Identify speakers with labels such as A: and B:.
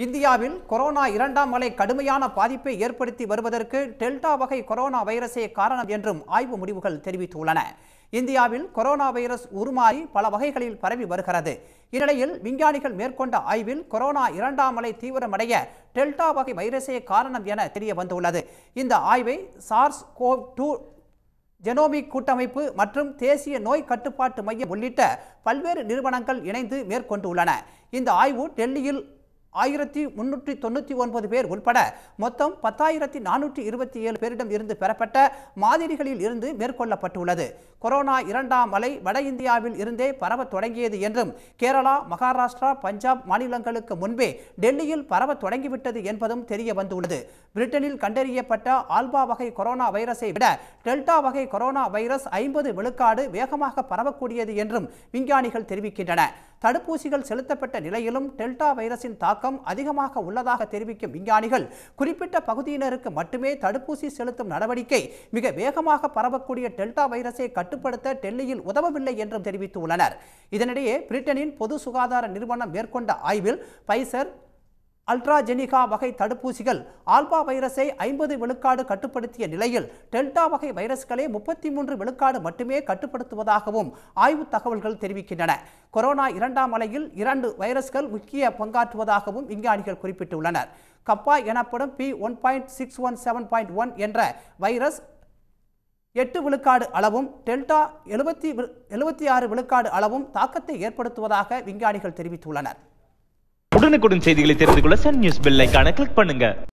A: இந்தியாவில் கொரோனா இரண்டாம் அலை கடுமையான பாதிப்பை ஏற்படுத்தி வருவதற்கு டெல்டா வகை கொரோனா வைரஸே காரணம் என்றும் ஆய்வு முடிவுகள் தெரிவித்துள்ளன இந்தியாவில் கொரோனா வைரஸ் உருமாறி பல வகைகளில் பரவி வருகிறது இந்நிலையில் விஞ்ஞானிகள் மேற்கொண்ட ஆய்வில் கொரோனா இரண்டாம் அலை தீவிரமடைய டெல்டா வகை வைரஸே காரணம் என தெரிய வந்துள்ளது இந்த ஆய்வை சார்ஸ் கோவ் டூ ஜெனோமிக் கூட்டமைப்பு மற்றும் தேசிய நோய் கட்டுப்பாட்டு மையம் உள்ளிட்ட பல்வேறு நிறுவனங்கள் இணைந்து மேற்கொண்டுள்ளன இந்த ஆய்வு டெல்லியில் ஆயிரத்தி முன்னூற்றி தொண்ணூற்றி ஒன்பது பேர் உட்பட மொத்தம் பத்தாயிரத்தி நானூற்றி இருபத்தி ஏழு பேரிடம் இருந்து பெறப்பட்ட மாதிரிகளில் இருந்து மேற்கொள்ளப்பட்டுள்ளது கொரோனா இரண்டாம் அலை வட இந்தியாவில் இருந்தே பரவத் தொடங்கியது என்றும் கேரளா மகாராஷ்டிரா பஞ்சாப் மாநிலங்களுக்கு முன்பே டெல்லியில் பரவத் தொடங்கிவிட்டது என்பதும் தெரிய வந்துள்ளது பிரிட்டனில் கண்டறியப்பட்ட ஆல்பா வகை கொரோனா வைரஸை விட டெல்டா வகை கொரோனா வைரஸ் ஐம்பது விழுக்காடு வேகமாக பரவக்கூடியது என்றும் விஞ்ஞானிகள் தெரிவிக்கின்றன தடுப்பூசிகள் செலுத்தப்பட்ட நிலையிலும் டெல்டா வைரஸின் தாக்கம் அதிகமாக உள்ளதாக தெரிவிக்கும் விஞ்ஞானிகள் குறிப்பிட்ட பகுதியினருக்கு மட்டுமே தடுப்பூசி செலுத்தும் நடவடிக்கை மிக வேகமாக பரவக்கூடிய டெல்டா வைரஸை கட்டுப்படுத்த டெல்லியில் உதவவில்லை என்றும் தெரிவித்துள்ளனர் இதனிடையே பிரிட்டனின் பொது சுகாதார நிறுவனம் மேற்கொண்ட ஆய்வில் பைசர் அல்ட்ராஜெனிகா வகை தடுப்பூசிகள் ஆல்பா வைரஸை ஐம்பது விழுக்காடு கட்டுப்படுத்திய நிலையில் டெல்டா வகை வைரஸ்களை முப்பத்தி மூன்று விழுக்காடு மட்டுமே கட்டுப்படுத்துவதாகவும் ஆய்வு தகவல்கள் தெரிவிக்கின்றன கொரோனா இரண்டாம் அலையில் இரண்டு வைரஸ்கள் முக்கிய பங்காற்றுவதாகவும் விஞ்ஞானிகள் குறிப்பிட்டுள்ளனர் கப்பா எனப்படும் B one point six one seven point one என்ற வைரஸ் எட்டு விழுக்காடு அளவும் டெல்டா எழுபத்தி எழுபத்தி ஆறு விழுக்காடு அளவும் தாக்கத்தை ஏற்படுத்துவதாக விஞ்ஞானிகள் தெரிவித்துள்ளனர்
B: உடனுக்குடன் செய்திகளை தெரிந்து கொள்ள சன் நியூஸ் பெல் ஐகானை கிளிக் பண்ணுங்க